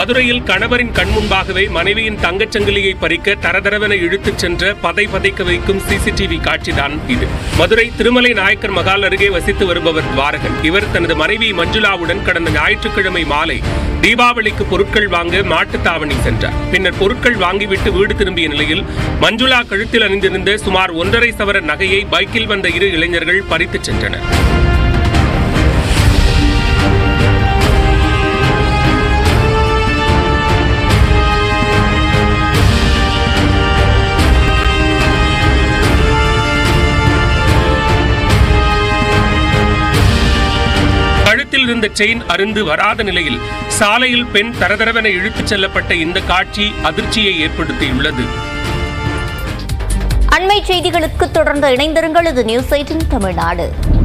மதுரையில் கணவரின் கண் முன்பாகவே மனைவியின் தங்கச் சங்கிலியை பறிக்க தரதரவென இழுத்துச் சென்ற பதை பதைக்க வைக்கும் சிசிடிவி காட்சிதான் இது மதுரை திருமலை நாயக்கர் மகால் அருகே வசித்து வருபவர் துவாரகன் இவர் தனது மனைவி மஞ்சுளாவுடன் கடந்த ஞாயிற்றுக்கிழமை மாலை தீபாவளிக்கு பொருட்கள் வாங்க மாட்டுத்தாவணி சென்றார் பின்னர் பொருட்கள் வாங்கிவிட்டு வீடு திரும்பிய நிலையில் மஞ்சுளா கழுத்தில் அணிந்திருந்த சுமார் ஒன்றரை சவர நகையை பைக்கில் வந்த இரு இளைஞர்கள் பறித்துச் சென்றனர் கழுத்தில் இருந்த செயின் அருந்து வராத நிலையில் சாலையில் பெண் தரதரவென இழுத்துச் செல்லப்பட்ட இந்த காட்சி அதிர்ச்சியை ஏற்படுத்தியுள்ளது அண்மை செய்திகளுக்கு தொடர்ந்து இணைந்திருங்கள் இது நியூஸ் எயிட்டின் தமிழ்நாடு